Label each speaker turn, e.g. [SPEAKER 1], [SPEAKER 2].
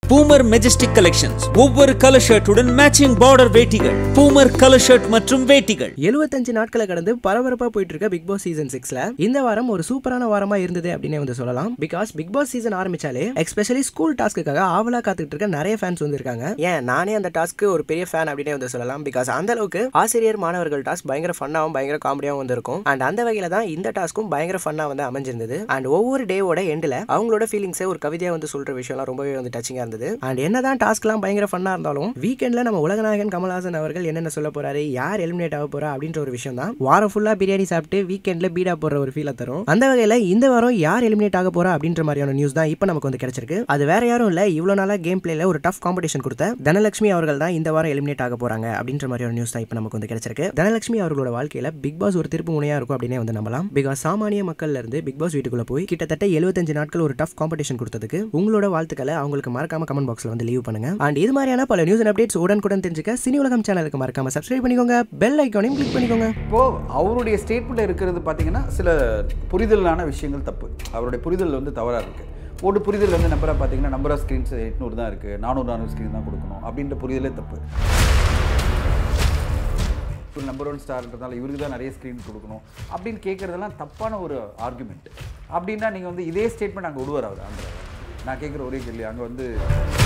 [SPEAKER 1] boomer majestic collections ஒவ்வொரு colour ஷர்ட்டுடன் matching border வேட்டிகள் பூமர் கலர் ஷர்ட் மற்றும் வேட்டிகள்
[SPEAKER 2] எழுபத்தஞ்சு நாட்களை கடந்து பரபரப்பா போயிட்டு இருக்க பிக் பாஸ் சீசன் சிக்ஸ்ல இந்த வாரம் ஒரு சூப்பரான வாரமா இருந்தது அப்படின்னு வந்து சொல்லலாம் பிகாஸ் பிக் பாஸ் சீசன் ஆரம்பிச்சாலே எஸ்பெஷலி ஸ்கூல் டாஸ்க்குக்காக ஆவலா காத்துட்டு இருக்க நிறைய ஃபேன்ஸ் வந்திருக்காங்க ஏன் நானே அந்த டாஸ்க்கு ஒரு பெரிய ஃபேன் அப்படின்னே வந்து சொல்லலாம் பிகாஸ் அந்த அளவுக்கு ஆசிரியர் மாணவர்கள் டாஸ்க் பயங்கர ஃபன்னாவும் பயங்கர காமெடியாவும் வந்திருக்கும் அண்ட் அந்த வகையில தான் இந்த டாஸ்க்கும் பயங்கர ஃபன்னா வந்து அமைஞ்சிருந்தது அண்ட் ஒவ்வொரு டேவோட எண்டில் அவங்களோட ஃபீலிங்ஸை ஒரு கவிதையா வந்து சொல்ற விஷயம்லாம் ரொம்பவே வந்து டச்சிங்கா இருந்தது அண்ட் என்னதான் டாஸ்க்லாம் பயங்கர ஃபன்னா இருந்தாலும் வீக்கெண்ட்ல நம்ம உலகநாயகன் கமல்ஹாசன் அவர்கள் என்னென்ன சொல்ல போறாரு யார் எலிமினேட் ஆக போறா அப்படின்ற ஒரு விஷயம் தான் வாரம் ஃபுல்லா பிரியாணி சாப்பிட்டு வீக்கெண்ட்ல பீடா போடுற ஒரு ஃபீலை தரும் அந்த வகையில இந்த வாரம் யார் எலிமினேட் ஆக போறா அப்படின்ற மாதிரியான நியூஸ் தான் இப்போ நமக்கு வந்து கிடைச்சிருக்கு அது வேற யாரும் இல்ல இவ்வளவு நாளா கேம் பிளேல ஒரு டஃப் காம்படிஷன் கொடுத்த தனலட்சுமி அவர்கள் தான் இந்த வாரம் எலிமினேட் ஆக போறாங்க அப்படின்ற மாதிரியான நியூஸ் தான் இப்போ நமக்கு வந்து கிடைச்சிருக்கு தனலட்சுமி அவர்களோட வாழ்க்கையில பிக் பாஸ் ஒரு திருப்பு முனையா இருக்கும் அப்படின்னே வந்து நம்பலாம் பிகாஸ் சாமானிய மக்கள்ல இருந்து பிக் பாஸ் வீட்டுக்குள்ள போய் கிட்டத்தட்ட 75 நாட்கள் ஒரு டஃப் காம்படிஷன் கொடுத்ததுக்கு உங்களோட வாழ்த்துக்களை அவங்களுக்கு மறக்காம கமெண்ட் பாக்ஸ்ல வந்து லீவ் பண்ணுங்க அண்ட் இது மாதிரியான பல நியூஸ் அண்ட் அப்டேட்ஸ் உடனுக்குடன் தெரிஞ்சுக்க சினி உலகம் சேனலுக்கு மறக்காம சப்ஸ்கிரைப் பண்ணிக்கோங்க பெல் ஐக்கானையும் கிளிக் பண்ணிக்கோங்க
[SPEAKER 3] இப்போது அவருடைய ஸ்டேட்மெண்ட் இருக்கிறது பார்த்தீங்கன்னா சில புரிதலான விஷயங்கள் தப்பு அவருடைய புரிதல் வந்து தவறாக இருக்குது ஒரு புரிதல் வந்து நம்பராக பார்த்தீங்கன்னா நம்பர் ஆஃப் ஸ்க்ரீன்ஸ் எட்நூறு தான் இருக்குது நானூறு நானூறு ஸ்க்ரீன் தான் கொடுக்கணும் அப்படின்ற புரிதலே தப்பு ஒரு நம்பர் ஒன் ஸ்டார்ன்றதால இவருக்கு தான் நிறைய ஸ்க்ரீன் கொடுக்கணும் அப்படின்னு கேட்குறதெல்லாம் தப்பான ஒரு ஆர்குமெண்ட் அப்படின்னா நீங்கள் வந்து இதே ஸ்டேட்மெண்ட் அங்கே விடுவார் அவர் ஆந்திராவில் நான் கேட்குற ஒரே கேள்வி அங்கே வந்து